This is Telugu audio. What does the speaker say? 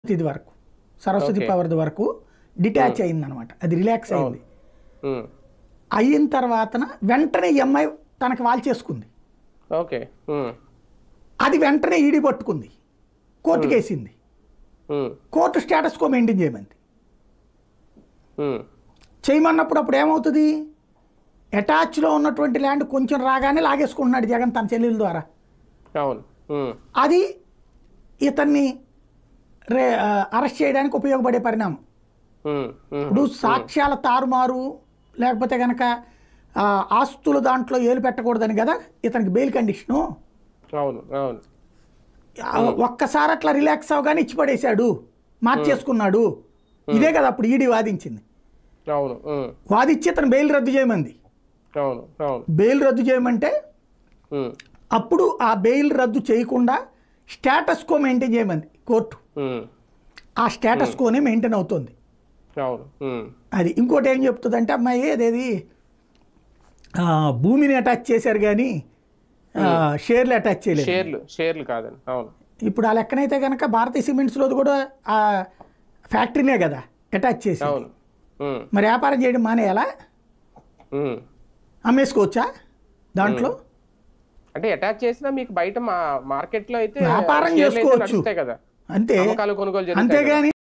ఇది వరకు సరస్వతి Okay. పవర్ది వరకు డిటాచ్ అయింది అనమాట అది రిలాక్స్ అయింది ఉమ్. అయిన తర్వాతన వెంటనే ఈ అమ్మాయి తనకి వాల్ చేసుకుంది ఓకే ఉమ్. అది వెంటనే ఈడీ పట్టుకుంది కోర్టుకి వేసింది ఉమ్. కోర్టు స్టేటస్ కో మెయింటైన్ చేయమంది ఉమ్. చేయమన్నప్పుడు అప్పుడు ఏమవుతుంది అటాచ్లో ఉన్నటువంటి ల్యాండ్ కొంచెం రాగానే లాగేసుకుంటున్నాడు జగన్ తన చెల్లెల ద్వారా అవును ఉమ్. అది ఇతన్ని రే అరెస్ట్ చేయడానికి ఉపయోగపడే పరిణామం ఉమ్. ఉమ్. ఇప్పుడు సాక్ష్యాల తారుమారు లేకపోతే కనుక ఆ, ఆస్తుల దాంట్లో ఏలు పెట్టకూడదని కదా ఇతనికి బెయిల్ కండిషను అవును అవును ఆ, ఒక్కసారి అట్లా రిలాక్స్ అవగానే ఇచ్చి పడేశాడు మార్చేసుకున్నాడు ఇదే కదా అప్పుడు ఈడీ వాదించింది అవును ఉమ్. వాదించి ఇతను బెయిల్ రద్దు చేయమంది అవును అవును బెయిల్ రద్దు చేయమంటే ఉమ్. అప్పుడు ఆ బెయిల్ రద్దు చేయకుండా స్టేటస్ కో మెయింటైన్ చేయమంది కోర్టు ఉమ్. ఆ స్టేటస్ కోనే మెయింటైన్ అవుతుంది అవును ఉమ్. అది ఇంకోటి ఏం చెప్తుందంటే అమ్మాయి అదేది ఆ, భూమిని అటాచ్ చేశారు కానీ ఆ, షేర్లు అటాచ్ చేయలేదు షేర్లు షేర్లు కాదండి అవును ఇప్పుడు ఆ లెక్కనైతే కనుక భారతీయ సిమెంట్స్లో కూడా ఆ ఫ్యాక్టరీనే కదా అటాచ్ చేసి అవును ఉమ్. మరి వ్యాపారం చేయడం మానేయాలా ఉమ్. అమ్మేసుకోవచ్చా దాంట్లో అంటే అటాచ్ చేసినా మీకు బయట మా మార్కెట్ లో అయితే వ్యాపారం షేర్లు అయితే చేసుకోవచ్చు. నడుస్తాయి కదా అంతే అమ్మకాలు కొనుగోలు జరుగుతాయి కదా. అంతేగాని